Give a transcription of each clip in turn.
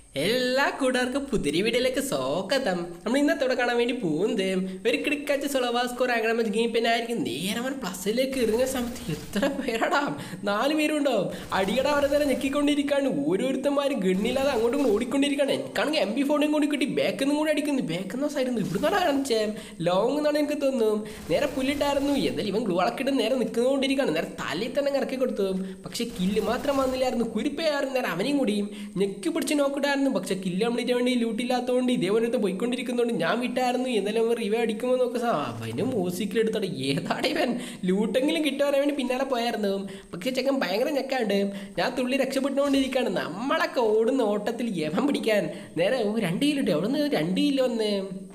എല്ലാ കൂട്ടുകാർക്കും പുതിരി വീഡിയോയിലേക്ക് സ്വാഗതം നമ്മൾ ഇന്നത്തോടെ കാണാൻ വേണ്ടി പോകുന്നത് ഒരു ക്രിക്കറ്റ് സൊളവാ സ്കോർ ആകണം ഗെയിം പിന്നെ ആയിരിക്കും നേരെ അവൻ പ്ലസിലേക്ക് ഇറങ്ങിയ സമയത്ത് എത്ര പേരടാ നാല് പേരുണ്ടാവും അടിയടാ അവരെ നേരെ ഞെക്കിക്കൊണ്ടിരിക്കാണ് ഓരോരുത്തന്മാരും ഗണ്ണില്ലാതെ അങ്ങോട്ടും ഇങ്ങോട്ടും ഓടിക്കൊണ്ടിരിക്കുകയാണ് എനിക്കാണെങ്കിൽ എം ബി ഫോണും കൂടി കിട്ടി ബാക്കിൽ നിന്നും കൂടി അടിക്കുന്നു ബാക്കിൽ നിന്ന് സൈഡിൽ നിന്ന് ഇവിടുന്നാണ് കാണിച്ചേ ലോങ് എന്നാണ് എനിക്ക് തോന്നുന്നു നേരെ പുല്ലിട്ടായിരുന്നു എന്തായാലും ഇവൻ ഗ്ലൂ അളക്കിട്ട് നേരെ നിൽക്കുന്നതുകൊണ്ടിരിക്കുകയാണ് നേരെ തലയിൽ തന്നെ ഇറക്കി കൊടുത്തു പക്ഷെ കില്ല് മാത്രം വന്നില്ലായിരുന്നു കുരിപ്പയായിരുന്നു നേരെ അവനെയും കൂടിയും ഞെക്കി പിടിച്ച് നോക്കിട്ടായിരുന്നു പക്ഷെ കില്ല് കംപ്ലീറ്റ് വേണ്ടി ലൂട്ടില്ലാത്തതുകൊണ്ട് ഇതേപോലെ പോയിക്കൊണ്ടിരിക്കുന്നതുകൊണ്ട് ഞാൻ വിട്ടായിരുന്നു എന്നാലും അവൻ റിവേ അടിക്കുമ്പോൾ നോക്കുക അവന് മ്യൂസിക്കിൽ എടുത്തോടെ ഏതാടെ ഇവൻ ലൂട്ടെങ്കിലും കിട്ടുവാൻ വേണ്ടി പിന്നാലെ പോയായിരുന്നു പക്ഷെ ചെക്കൻ ഭയങ്കര ഞെക്കാണ്ട് ഞാൻ തുള്ളി രക്ഷപ്പെട്ടുകൊണ്ടിരിക്കുകയാണ് നമ്മളൊക്കെ ഓടുന്ന ഓട്ടത്തിൽ യമം പിടിക്കാൻ നേരെ ഓ രണ്ട് കിലോ ഇട്ട് എവിടെ നിന്ന് രണ്ട് കിലോ വന്ന്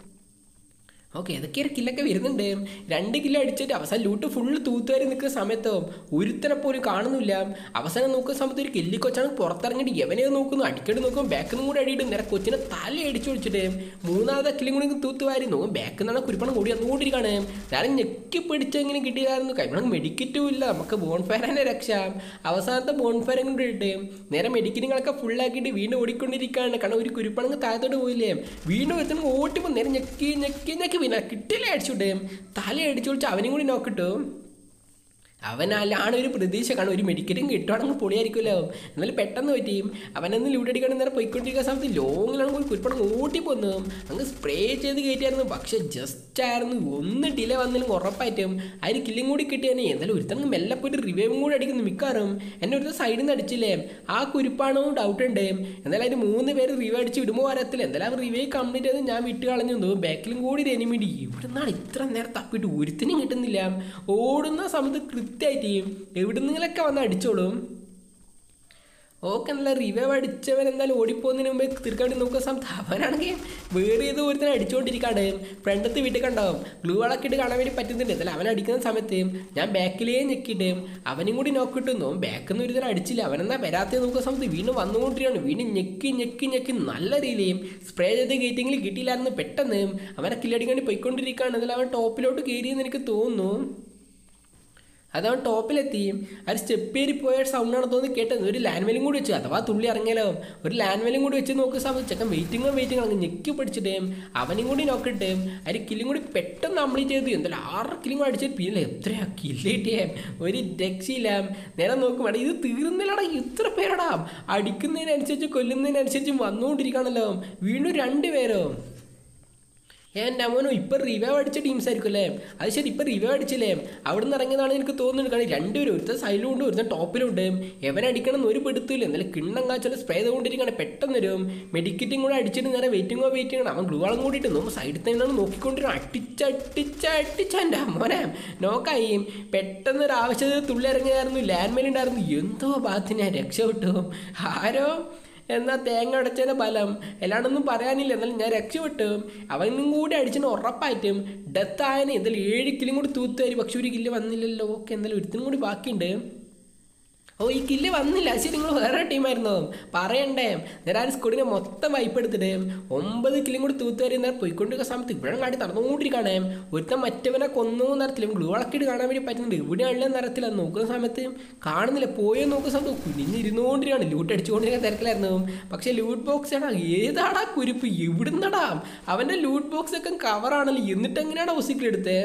ഓക്കെ ഏതൊക്കെ ഒരു കില്ലൊക്കെ വരുന്നുണ്ട് രണ്ട് കിലോ അടിച്ചിട്ട് അവസാനം ലൂട്ട് ഫുള്ള് തൂത്തുവരെ നിൽക്കുന്ന സമയത്തോ ഒരുത്തനെ പോലും കാണുന്നില്ല അവസാനം നോക്കുന്ന സമയത്ത് ഒരു കില്ലി കൊച്ചാണ് പുറത്തിറങ്ങിയിട്ട് എവനെ നോക്കുന്നു അടിക്കടി നോക്കുമ്പോൾ ബാക്കിൽ നിന്നും കൂടെ അടിയിട്ട് നേരെ കൊച്ചിനെ തല അടിച്ചു വിളിച്ചിട്ട് മൂന്നാമത്തെ കില്ലും കൂടി തൂത്തുവാരി നോക്കും ബാക്കിൽ നിന്നാണ് കുരിപ്പണം കൂടി വന്നുകൊണ്ടിരിക്കുകയാണ് നേരം ഞെക്കി പിടിച്ച് എങ്ങനെ കിട്ടിയതായിരുന്നു കൈപ്പണം മെഡിക്കറ്റും ഇല്ല നമുക്ക് ബോൺഫയറിനെ രക്ഷ അവസാനത്തെ ബോൺഫയറും കൂടി ഇട്ട് നേരെ മെഡിക്കറ്റുകളൊക്കെ ഫുള്ളാക്കിയിട്ട് വീണ്ടും ഓടിക്കൊണ്ടിരിക്കുകയാണ് കാരണം ഒരു കുരിപ്പണങ്ങ് താഴത്തോട്ട് പോയില്ലേ വീണ്ടും എത്തുമ്പോൾ ഓട്ടിപ്പോൾ നേരെ ഞെക്കി ഞെക്കി ഞെക്കി പിന്നെ കിട്ടില്ല അടിച്ചുവിട്ട് തല അടിച്ചു വിളിച്ച് അവനും കൂടി നോക്കിട്ടു അവനാലാണ് ഒരു പ്രതീക്ഷ കാണും ഒരു മെഡിക്കറ്റും കിട്ടുവാണെങ്കിൽ പൊളിയായിരിക്കുമല്ലോ എന്നാലും പെട്ടെന്ന് പറ്റിയും അവനന്ന് ലൂട്ടടിക്കണം നേരെ പോയിക്കൊണ്ടിരിക്കുന്ന സമയത്ത് ലോങ്ങിലാണെങ്കിൽ ഒരു കുരിപ്പണം ഓട്ടി പോന്നു അങ്ങ് സ്പ്രേ ചെയ്ത് കയറ്റിയായിരുന്നു പക്ഷെ ജസ്റ്റ് ആയിരുന്നു ഒന്ന് ഡിലേ വന്നാലും ഉറപ്പായിട്ടും അതിന് കില്ലും കൂടി കിട്ടിയാനെ എന്തായാലും ഒരുത്തങ്ങ് മെല്ലെ പോയിട്ട് റിവൈവും കൂടി അടിക്കുന്നു മിക്കാറും എന്നെ ഒരു സൈഡിൽ നിന്ന് അടിച്ചില്ലേ ആ കുരിപ്പാണോ ഡൗട്ട് ഉണ്ട് എന്തായാലും അതിന് മൂന്ന് പേര് റിവൈവ് അടിച്ച് വിടുമ്പോൾ വരത്തില്ല എന്തായാലും റിവൈവ് കംപ്ലീറ്റ് ചെയ്ത് ഞാൻ വിട്ട് കളഞ്ഞു തോന്നും ബാക്കിലും കൂടി എനിമിടി ഇവിടെ നിന്നാണ് ഇത്ര നേരം തപ്പിയിട്ട് ഒരുത്തിനും കിട്ടുന്നില്ല ഓടുന്ന സമയത്ത് കൃത്യമായിട്ട് എവിടെ നിന്നെങ്കിലൊക്കെ വന്ന് അടിച്ചോളും ഓക്കെ നല്ല റിവൈവ് അടിച്ചവൻ എന്തായാലും ഓടിപ്പോകുന്നതിന് മുമ്പേ തീർക്കാൻ വേണ്ടി നോക്കുന്ന സമയത്ത് അവനാണെങ്കിൽ വേറെ ഏതോ ഒരുത്തനെ അടിച്ചുകൊണ്ടിരിക്കാണ് ഫ്രണ്ടത്ത് വീട്ടിൽ കണ്ടാവും ഗ്ലൂ വളൊക്കെ ഇട്ട് കാണാൻ വേണ്ടി പറ്റുന്നുണ്ട് എന്നാലും അവൻ അടിക്കുന്ന സമയത്ത് ഞാൻ ബാക്കിലേ ഞെക്കിയിട്ട് അവനും കൂടി നോക്കിയിട്ടുന്നു ബാക്കിൽ നിന്ന് ഒരുത്തരം അടിച്ചില്ല അവനെന്നാ വരാത്തത് നോക്കുന്ന സമയത്ത് വീണ്ടും വന്നുകൊണ്ടിരിക്കുകയാണ് വീണ്ടും ഞെക്കി ഞെക്കി ഞെക്കി നല്ല രീതിയിലും സ്പ്രേ ചെയ്ത് കയറ്റിയെങ്കിലും കിട്ടിയില്ലായിരുന്നു പെട്ടെന്ന് അവനെ കില്ലടിക്കാൻ വേണ്ടി പോയിക്കൊണ്ടിരിക്കുകയാണ് എന്നാലും അവൻ ടോപ്പിലോട്ട് കയറിയെന്ന് എനിക്ക് തോന്നുന്നു അതവൻ ടോപ്പിലെത്തി ഒരു സ്റ്റെപ്പ് കയറി പോയ സൗണ്ടാണ് തോന്നി കേട്ടത് ഒരു ലാൻഡ് വെലും കൂടി വെച്ചു അഥവാ തുള്ളി ഇറങ്ങിയാലോ ഒരു ലാൻഡ് വെലും കൂടി വെച്ച് നോക്കുന്ന സമയത്ത് ചെക്കൻ വെയിറ്റിംഗോ വെയിറ്റിംഗ് അങ്ങ് ഞെക്കി പിടിച്ചിട്ട് അവനും കൂടി നോക്കിയിട്ട് ഒരു കില്ലും കൂടി പെട്ടെന്ന് കംപ്ലീറ്റ് ചെയ്തു എന്തായാലും ആറ് കില്ലും കൂടി അടിച്ചിട്ട് പിന്നെ എത്രയാ കില്ല് കിട്ടിയേ ഒരു രക്ഷയില്ല നേരെ നോക്കും എടാ ഇത് തീർന്നില്ലടാ ഇത്ര പേരടാ അടിക്കുന്നതിനനുസരിച്ച് കൊല്ലുന്നതിനനുസരിച്ച് വന്നുകൊണ്ടിരിക്കുകയാണല്ലോ വീണ്ടും രണ്ട് പേരോ എൻ്റെ അമ്മനോ ഇപ്പം റിവൈവ് അടിച്ച ടീംസ് ആയിരിക്കും അല്ലേ അത് ശരി ഇപ്പം റിവൈവ് അടിച്ചില്ലേ അവിടെ നിന്ന് ഇറങ്ങിയതാണ് എനിക്ക് തോന്നുന്നത് കാരണം രണ്ടുപേരും ഒരുത്തൻ സൈഡിലും ഉണ്ട് ഒരുത്തൻ ടോപ്പിലുണ്ട് എവൻ അടിക്കണം എന്ന് ഒരു പെടുത്തില്ല എന്നാലും കിണ്ണം കാച്ചാൽ സ്പ്രേ ചെയ്തുകൊണ്ടിരിക്കുകയാണ് പെട്ടെന്ന് വരും മെഡിക്കറ്റും കൂടെ അടിച്ചിട്ട് നേരെ വെയിറ്റിംഗോ വെയിറ്റ് ചെയ്യണം അവൻ ഗ്ലൂവാളം കൂടിയിട്ട് നമ്മൾ സൈഡിൽ തന്നെയാണ് നോക്കിക്കൊണ്ടിരുന്നത് അട്ടിച്ചട്ടിച്ച അട്ടിച്ച എൻ്റെ അമ്മോനെ നോക്കായി പെട്ടെന്ന് ഒരു ആവശ്യത്തിന് തുള്ളി ഇറങ്ങിയായിരുന്നു ലാൻഡ് മേലുണ്ടായിരുന്നു എന്തോ ഭാഗത്ത് ഞാൻ രക്ഷപ്പെട്ടു ആരോ എന്നാൽ തേങ്ങ അടച്ചതിന് ബലം എല്ലാണ്ടൊന്നും പറയാനില്ല എന്നാലും ഞാൻ രക്ഷപ്പെട്ടു അവനും കൂടി അടിച്ചിന് ഉറപ്പായിട്ടും ഡെത്ത് ആയതിന് എന്തായാലും ഏഴ് കിലും കൂടി തൂത്ത് തരും പക്ഷെ ഒരു കില്ല് വന്നില്ലല്ലോ ഓക്കെ എന്തായാലും ഒരുത്തിനും കൂടി ബാക്കിയുണ്ട് ഓ ഈ കില്ല് വന്നില്ല ശരി നിങ്ങൾ വേറെ ടീമായിരുന്നോ പറയണ്ടേ നേരെ ആ സ്കൂളിനെ മൊത്തം വൈപ്പ് എടുത്തിട്ട് ഒമ്പത് കില്ലും കൂടി തൂത്ത് വരുന്ന പോയിക്കൊണ്ടിരിക്കുന്ന സമയത്ത് ഇവിടെ കാട്ടി നടന്നുകൊണ്ടിരിക്കുകയാണ് ഒരുത്തൻ മറ്റവനെ കൊന്നു നിറത്തില്ല ഗ്ലൂ വളക്കിട്ട് കാണാൻ വേണ്ടി പറ്റുന്നുണ്ട് ഇവിടെയുള്ള നിറത്തില്ല നോക്കുന്ന സമയത്ത് കാണുന്നില്ല പോയോ നോക്കുന്ന സമയത്ത് കുനിഞ്ഞിരുന്നുകൊണ്ടിരിക്കുകയാണ് ലൂട്ട് അടിച്ചുകൊണ്ടിരിക്കുന്ന തിരക്കിലായിരുന്നു പക്ഷെ ലൂട്ട് ബോക്സ് ആടാ ഏതാടാ കുരിപ്പ് എവിടുന്നടാ അവൻ്റെ ലൂട്ട് ബോക്സ് ഒക്കെ കവറാണല്ലോ എന്നിട്ട് എങ്ങനെയാണ് ഹൗസിക്കിലെടുത്തേ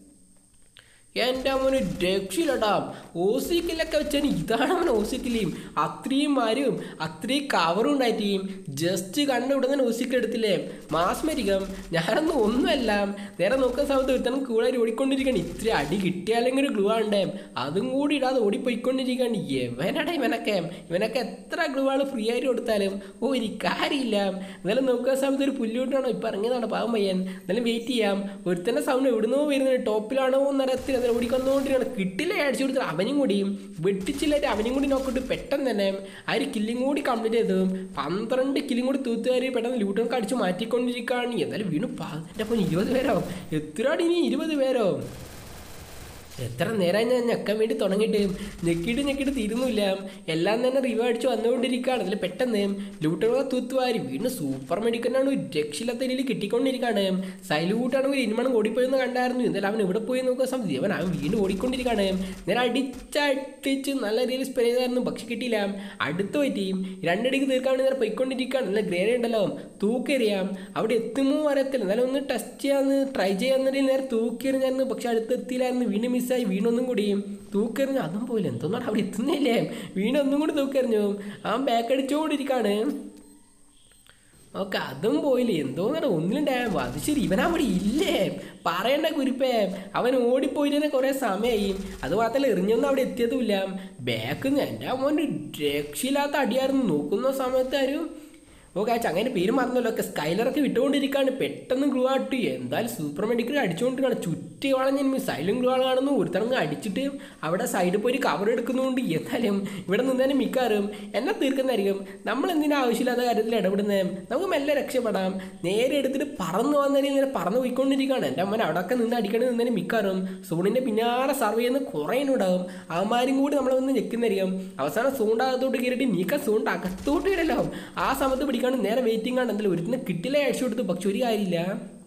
എൻ്റെ അവന് രക്ഷയില്ലട്ടാ ഓസിക്കിലൊക്കെ വെച്ചാൽ ഇതാണ് അവൻ ഓസിക്കിലേയും അത്രയും മരും അത്രയും കവറും ഉണ്ടായിട്ടും ജസ്റ്റ് കണ്ട ഉടനെ ഓസിക്കെടുത്തില്ലേ മാസ്മരികം ഞാനൊന്നും ഒന്നുമല്ല നേരെ നോക്കുന്ന സമയത്ത് ഒരുത്തനം കൂടെ ഓടിക്കൊണ്ടിരിക്കുകയാണ് ഇത്ര അടി കിട്ടിയാലെങ്കിൽ ഒരു ഗ്ലൂ ആണ്ടേ അതും കൂടി ഇടാതെ ഓടിപ്പോയിക്കൊണ്ടിരിക്കുകയാണ് ഇവനടാ ഇവനൊക്കെ ഇവനൊക്കെ എത്ര ഗ്ലൂ ആണ് ഫ്രീ ആയിട്ട് കൊടുത്താലും ഓ ഒരു കാര്യമില്ല എന്നാലും നോക്കുന്ന സമയത്ത് ഒരു പുല്ലുകൊണ്ടാണോ ഇപ്പം ഇറങ്ങിയതാണ് പാവം പയ്യൻ എന്നാലും വെയിറ്റ് ചെയ്യാം ഒരുത്തന്നെ സൗണ്ട് എവിടുന്നോ വരുന്നത് ടോപ്പിലാണോ എന്നറിയത്തില്ല അതിൽ ഓടിക്കൊന്നുകൊണ്ടിരിക്കുകയാണ് കിട്ടില്ല അടിച്ചു കൊടുത്തത് അവനും കൂടിയും വെട്ടിച്ചില്ലായിട്ട് അവനും കൂടി നോക്കിയിട്ട് പെട്ടെന്ന് തന്നെ ആ ഒരു കില്ലും കൂടി കംപ്ലീറ്റ് ചെയ്തു പന്ത്രണ്ട് കില്ലും കൂടി തൂത്തുകാരി പെട്ടെന്ന് ലൂട്ടൊക്കെ അടിച്ച് മാറ്റിക്കൊണ്ടിരിക്കുകയാണ് എന്തായാലും വീണു എൻ്റെ അപ്പം ഇരുപത് പേരോ എത്ര അടി ഇനി ഇരുപത് പേരോ എത്ര നേരം ഞാൻ ഞെക്കാൻ വേണ്ടി തുടങ്ങിയിട്ട് ഞെക്കിയിട്ട് ഞെക്കിയിട്ട് തീരുന്നില്ല എല്ലാം തന്നെ റിവ അടിച്ച് വന്നുകൊണ്ടിരിക്കുകയാണ് അതിൽ പെട്ടെന്ന് ലൂട്ടുകളെ തൂത്തുവാരി വീണ്ടും സൂപ്പർ മെഡിക്കനാണ് ഒരു രക്ഷയില്ലാത്ത രീതിയിൽ കിട്ടിക്കൊണ്ടിരിക്കുകയാണ് സൈലൂട്ടാണെങ്കിൽ ഇനിമണം ഓടിപ്പോയെന്ന് കണ്ടായിരുന്നു എന്തായാലും അവൻ ഇവിടെ പോയി നോക്കുന്ന സമയത്ത് അവൻ അവൻ വീണ്ടും ഓടിക്കൊണ്ടിരിക്കുകയാണ് നേരെ അടിച്ചടിച്ച് നല്ല രീതിയിൽ സ്പ്രേ ചെയ്തായിരുന്നു പക്ഷെ കിട്ടിയില്ല അടുത്ത പറ്റിയും രണ്ടടിക്ക് തീർക്കാൻ വേണ്ടി നേരെ പോയിക്കൊണ്ടിരിക്കുകയാണ് നല്ല ഗ്രേഡ് ഉണ്ടല്ലോ തൂക്കെറിയാം അവിടെ എത്തുമോ അറിയത്തില്ല എന്നാലും ഒന്ന് ടെസ്റ്റ് ചെയ്യാന്ന് ട്രൈ ചെയ്യാന്നതിൽ നേരെ തൂക്കിയെറിഞ്ഞായിരുന്നു പക്ഷെ അടുത്ത് എത്തിയില്ലായിരുന്നു വീണ്ടും മിസ്സായി വീണ്ടും ഒന്നും കൂടി തൂക്കെറിഞ്ഞു അതും പോയില്ല എന്തോന്നാണ് അവിടെ എത്തുന്നില്ലേ വീണ്ടും ഒന്നും കൂടി തൂക്കെറിഞ്ഞു അവൻ ബാക്ക് അടിച്ചുകൊണ്ടിരിക്കുകയാണ് ഓക്കെ അതും പോയില്ലേ എന്തോന്നാണ് ഒന്നിലും ഡാം അത് ശരി ഇവൻ അവിടെ ഇല്ലേ പറയണ്ട കുരിപ്പേ അവൻ ഓടിപ്പോയിട്ട് തന്നെ കുറേ സമയമായി അത് മാത്രമല്ല എറിഞ്ഞൊന്നും അവിടെ എത്തിയതുമില്ല ബാക്ക് എൻ്റെ മോൻ രക്ഷയില്ലാത്ത അടിയായിരുന്നു നോക്കുന്ന സമയത്ത് ആരും ഓക്കെ ആ ചങ്ങനെ പേര് മറന്നല്ലോ ഒക്കെ സ്കൈലറൊക്കെ വിട്ടുകൊണ്ടിരിക്കുകയാണ് പെട്ടെന്ന് ഗ്ലൂ ആട്ടി എന്തായാലും സൂപ്പർ മെഡിക്കൽ അടിച്ചുകൊണ്ടിരിക്കുകയാണ് ചുറ്റി വളഞ്ഞ സൈലം ഗ്ലൂ ആണെന്ന് ഒരുത്തണങ്ങ് അടിച്ചിട്ട് അവിടെ സൈഡിൽ പോയി കവർ എടുക്കുന്നതുകൊണ്ട് എന്തായാലും ഇവിടെ നിന്ന് തന്നെ മിക്കാറും എന്നെ തീർക്കുന്നതായിരിക്കും നമ്മൾ എന്തിനാ ആവശ്യമില്ലാത്ത കാര്യത്തിൽ ഇടപെടുന്നത് നമുക്ക് മെല്ലെ രക്ഷപ്പെടാം നേരെ എടുത്തിട്ട് പറന്ന് വന്നതിൽ ഇങ്ങനെ പറന്ന് പോയിക്കൊണ്ടിരിക്കുകയാണ് എൻ്റെ അമ്മൻ അവിടെയൊക്കെ നിന്ന് അടിക്കേണ്ടി നിന്നതിന് മിക്കാറും സോണിൻ്റെ പിന്നാലെ സർവ് ചെയ്യുന്ന കുറേ ഉണ്ടാവും അവന്മാരും കൂടി നമ്മളെ വന്ന് ഞെക്കുന്നതായിരിക്കും അവസാനം സൂണ്ടാകത്തോട്ട് കയറിയിട്ട് നീക്ക സൂണ്ട് അകത്തോട്ട് വരല്ലോ ആ സമയത്ത് പിടിക്കാണ്ട് നേരെ വെയിറ്റിംഗ് ആണ് എന്തായാലും ഒരുത്തിന് കിട്ടില്ല രക്ഷ കൊടുത്തു പക്ഷെ ഒരു കാര്യമില്ല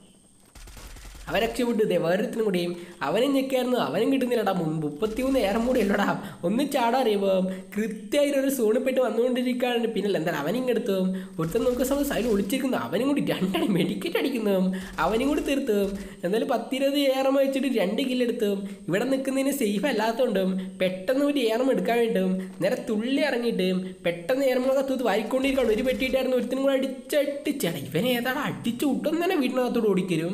അവൻ രക്ഷപ്പെട്ടു ഇതേ വേറൊരുത്തിനും കൂടിയും അവനും ഞെക്കായിരുന്നു അവനും കിട്ടുന്നില്ലടാ മുൻപ് മുപ്പത്തിമൂന്ന് നേരം കൂടി അല്ലടാ ഒന്ന് ചാടാ അറിയുമ്പോൾ കൃത്യമായിട്ട് ഒരു സോണിൽ പോയിട്ട് വന്നുകൊണ്ടിരിക്കുകയാണ് പിന്നെ എന്തായാലും അവനും എടുത്തു ഒരുത്തൻ നോക്കുന്ന സമയം സൈഡിൽ ഒളിച്ചിരിക്കുന്നു അവനും കൂടി രണ്ടടി മെഡിക്കറ്റ് അടിക്കുന്നു അവനും കൂടി തീർത്തു എന്തായാലും പത്തിരുപത് ഏറം വെച്ചിട്ട് രണ്ട് കില്ലെടുത്തു ഇവിടെ നിൽക്കുന്നതിന് സേഫ് അല്ലാത്തതുകൊണ്ടും പെട്ടെന്ന് ഒരു ഏറം എടുക്കാൻ വേണ്ടിയും നേരെ തുള്ളി ഇറങ്ങിയിട്ട് പെട്ടെന്ന് ഏറമൊക്കെ തൂത്ത് വാരിക്കൊണ്ടിരിക്കുകയാണ് ഒരു പെട്ടിയിട്ടായിരുന്നു ഒരുത്തിനും കൂടെ അടിച്ചടിച്ചടാ ഇവനെ ഏതാടാ അടിച്ചു വിട്ടൊന്നും തന്നെ വീടിനകത്തോട് ഓടിക്കരും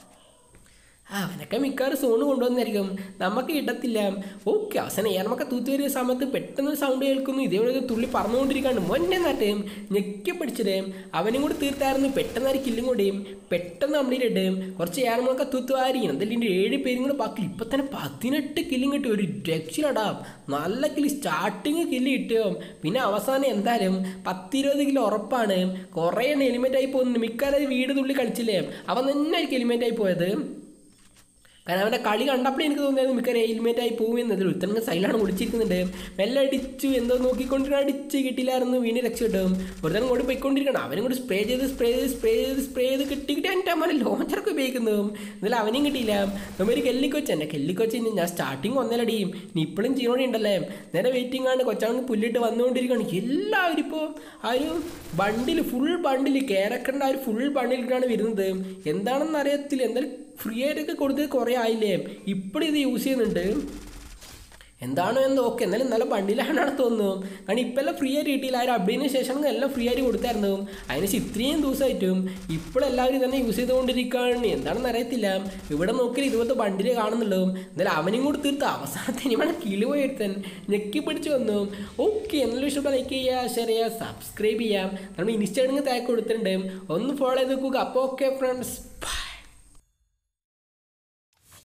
അവനൊക്കെ മിക്കവാറും സോണ് കൊണ്ടുവന്നായിരിക്കും നമുക്ക് കിട്ടത്തില്ല ഓക്കെ അവസാനം ഏറമൊക്കെ തൂത്തി വരുന്ന സമയത്ത് പെട്ടെന്ന് സൗണ്ട് കേൾക്കുന്നു ഇതേപോലെ ഒരു തുള്ളി പറന്നുകൊണ്ടിരിക്കാണ്ട് മൊന്നെ നാട്ടേം ഞെക്കി പിടിച്ചിട്ട് അവനും കൂടി തീർത്തായിരുന്നു പെട്ടെന്ന് ഒരു കില്ലും കൂടിയും പെട്ടെന്ന് നമ്മളിലിട്ട് കുറച്ച് ഏറമൊക്കെ തൂത്ത് വാരി എന്തായാലും ഇതിൻ്റെ ഏഴ് പേരും കൂടെ ബാക്കി ഇപ്പം തന്നെ പതിനെട്ട് കില്ലും കിട്ടി ഒരു രക്ഷയിലടാം നല്ല കില്ല് സ്റ്റാർട്ടിങ് കില്ല് കിട്ടിയോ പിന്നെ അവസാനം എന്തായാലും പത്തിരുപത് കിലോ ഉറപ്പാണ് കുറേ എലിമെൻ്റ് ആയി പോകുന്നുണ്ട് മിക്കവാറും വീട് തുള്ളി കളിച്ചില്ലേ അവൻ തന്നെ ആയിരിക്കും എലിമെൻ്റ് ആയി പോയത് കാരണം അവൻ്റെ കളി കണ്ടപ്പോഴേ എനിക്ക് തോന്നിയത് മിക്കവാറും എലിമെൻ്റ് ആയി പോകുമെന്നതിൽ ഒരുത്തനങ്ങ് സൈലാണ് കുടിച്ചിരിക്കുന്നുണ്ട് മെല്ലെ അടിച്ചു എന്തോ നോക്കിക്കൊണ്ടിരിക്കണം അടിച്ച് കിട്ടിയില്ലായിരുന്നു വീണ്ടും രക്ഷ കിട്ടും ഒരുത്തനും കൂടി പോയിക്കൊണ്ടിരിക്കണം അവനും കൂടി സ്പ്രേ ചെയ്ത് സ്പ്രേ ചെയ്ത് സ്പ്രേ ചെയ്ത് സ്പ്രേ ചെയ്ത് കിട്ടി കിട്ടി എൻ്റെ അമ്മ ലോഞ്ചറൊക്കെ ഉപയോഗിക്കുന്നതും എന്നാലും അവനും കിട്ടിയില്ല നമ്മൊരു കെല്ലിക്കൊച്ച എന്നെ കെല്ലിക്കൊച്ച ഇനി ഞാൻ സ്റ്റാർട്ടിങ് ഒന്നലടിയും നീ ഇപ്പോഴും ചെയ്യണോടെ ഉണ്ടല്ലേ നേരെ വെയിറ്റിംഗ് ആണ് കൊച്ചാണെങ്കിൽ പുല്ലിട്ട് വന്നുകൊണ്ടിരിക്കുകയാണ് എല്ലാവരും ഇപ്പോൾ ആ ഒരു ബണ്ടിൽ ഫുൾ ബണ്ടിൽ കേരക്കറിൻ്റെ ആ ഒരു ഫുൾ ബണ്ടിലിട്ടാണ് വരുന്നത് എന്താണെന്ന് അറിയത്തില്ല എന്തായാലും ഫ്രീ ആയിട്ടൊക്കെ കൊടുത്തത് കുറേ ആയില്ലേ ഇപ്പോഴും ഇത് യൂസ് ചെയ്യുന്നുണ്ട് എന്താണോ എന്തോ ഓക്കെ എന്നാലും നല്ല ബണ്ടിലാണെന്നാണ് തോന്നുന്നു കാരണം ഇപ്പം എല്ലാം ഫ്രീ ആയിട്ട് കിട്ടിയില്ല ആ ഒരു അപ്ഡേറ്റിന് ശേഷം എല്ലാം ഫ്രീ ആയിട്ട് കൊടുത്തായിരുന്നു അതിന് ശേഷം ഇത്രയും ദിവസമായിട്ടും ഇപ്പോഴെല്ലാവരും തന്നെ യൂസ് ചെയ്തുകൊണ്ടിരിക്കുകയാണ് എന്താണെന്ന് അറിയത്തില്ല ഇവിടെ നോക്കിയാൽ ഇതുപോലത്തെ ബണ്ടിൽ കാണുന്നുള്ളൂ എന്നാലും അവനും കൂടി തീർത്ത് അവസാനത്തെ ഇനിമാണ് കിളി പോയെടുത്തൻ ഞെക്കി പിടിച്ച് വന്നു ഓക്കെ എന്നാലും ഇഷ്ടപ്പെട്ട ലൈക്ക് ചെയ്യുക ഷെയർ ചെയ്യുക സബ്സ്ക്രൈബ് ചെയ്യാം നമ്മൾ ഇൻസ്റ്റാഗ്രാമിൽ താഴെ കൊടുത്തിട്ടുണ്ട് ഒന്ന് ഫോളോ ചെയ്ത് നോക്കുക അപ്പോൾ ഓക്കെ ഫ്രണ്ട്സ്